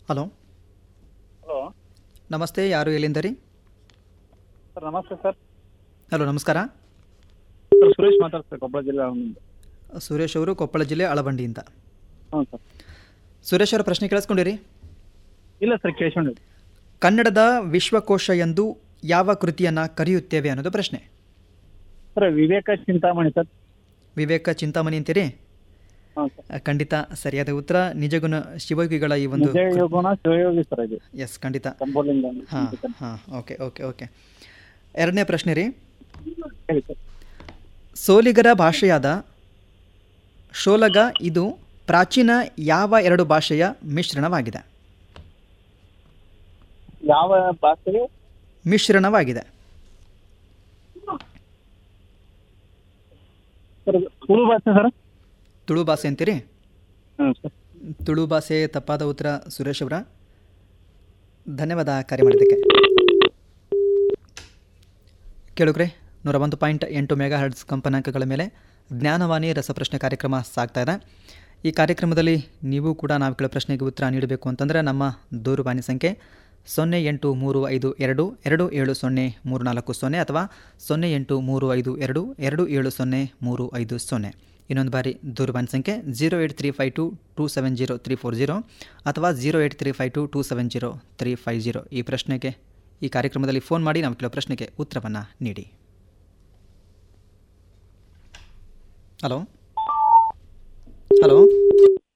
hello hello ನಮಸ್ತೆ ಯಾರು ಎಲ್ಲಿಂದ ರೀ ಸರ್ ನಮಸ್ತೆ ಸರ್ ಹಲೋ ನಮಸ್ಕಾರ ಸರ್ ಸುರೇಶ್ ಮಾತಾಡ್ತಾರೆ ಕೊಪ್ಪಳ ಜಿಲ್ಲೆ ಅವನಿಂದ ಸುರೇಶ್ ಅವರು ಕೊಪ್ಪಳ ಜಿಲ್ಲೆ ಅಳವಂಡಿಯಿಂದ ಹ್ಞೂ ಸರ್ ಸುರೇಶ್ ಅವರ ಪ್ರಶ್ನೆ ಕೇಳಿಸ್ಕೊಂಡಿರಿ ಇಲ್ಲ ಸರ್ ಕೇಳ್ಕೊಂಡಿದ್ದೆ ಕನ್ನಡದ ವಿಶ್ವಕೋಶ ಎಂದು ಯಾವ ಕೃತಿಯನ್ನು ಕರೆಯುತ್ತೇವೆ ಅನ್ನೋದು ಪ್ರಶ್ನೆ ಸರ್ ವಿವೇಕ ಚಿಂತಾಮಣಿ ಸರ್ ವಿವೇಕ ಚಿಂತಾಮಣಿ ಅಂತೀರಿ ಹಾಂ ಸರ್ ಆ, ಖಂಡಿತ ಸರಿಯಾದ ಉತ್ತರ ನಿಜಗುಣ ಶಿವಯೋಗಿಗಳ ಈ ಒಂದು ನಿಜ ಯೋಗುಣ ಶಿವಯೋಗಿ ಸರ್ ಇದು ಎಸ್ ಖಂಡಿತ ಸಂಬೋಲಿಂಗ ಹಾಂ ಹಾಂ ಓಕೆ ಓಕೆ ಓಕೆ ಎರಡನೇ ಪ್ರಶ್ನೆ ರೀ ಹೇಳಿ ಸರ್ ಸೋಲಿಗರ ಭಾಷೆಯಾದ ಶೋಲಗ ಇದು ಪ್ರಾಚೀನ ಯಾವ ಎರಡು ಭಾಷೆಯ ಮಿಶ್ರಣವಾಗಿದೆ ಯಾವ ಭಾಷೆಗೆ ಮಿಶ್ರಣವಾಗಿದೆ ಸರ್ ತುಳು ಭಾಷೆ ಸರ್ ತುಳು ಭಾಷೆ ಅಂತೀರಿ ಹ್ಞೂ ಸರ್ ತುಳು ಭಾಷೆ ತಪ್ಪಾದ ಉತ್ತರ ಸುರೇಶ್ ಅವರ ಧನ್ಯವಾದ ಕರೆ ಮಾಡಿದ್ದಕ್ಕೆ ಕೇಳುಗ್ರೆ ನೂರ ಒಂದು ಪಾಯಿಂಟ್ ಎಂಟು ಮೆಗಾ ಹರ್ಡ್ಸ್ ಕಂಪನಾಂಕಗಳ ಮೇಲೆ ಜ್ಞಾನವಾಣಿ ರಸಪ್ರಶ್ನೆ ಕಾರ್ಯಕ್ರಮ ಸಾಗ್ತಾ ಇದೆ ಈ ಕಾರ್ಯಕ್ರಮದಲ್ಲಿ ನೀವು ಕೂಡ ನಾವು ಕೇಳೋ ಪ್ರಶ್ನೆಗೆ ಉತ್ತರ ನೀಡಬೇಕು ಅಂತಂದರೆ ನಮ್ಮ ದೂರವಾಣಿ ಸಂಖ್ಯೆ ಸೊನ್ನೆ ಎಂಟು ಮೂರು ಐದು ಎರಡು ಎರಡು ಏಳು ಸೊನ್ನೆ ಮೂರು ನಾಲ್ಕು ಸೊನ್ನೆ ಅಥವಾ ಸೊನ್ನೆ ಎಂಟು ಮೂರು ಐದು ಎರಡು ಎರಡು ಏಳು ಸೊನ್ನೆ ಮೂರು ಐದು ಸೊನ್ನೆ ಇನ್ನೊಂದು ಬಾರಿ ದೂರವಾಣಿ ಸಂಖ್ಯೆ zero eight three five two two seven zero three four zero ಅಥವಾ zero eight three five two two seven zero three five zero ಈ ಪ್ರಶ್ನೆಗೆ ಈ ಕಾರ್ಯಕ್ರಮದಲ್ಲಿ ಫೋನ್ ಮಾಡಿ ನಾವು ಕೆಲವು ಪ್ರಶ್ನೆಗೆ ಉತ್ತರವನ್ನು ನೀಡಿ ಹಲೋ ಹಲೋ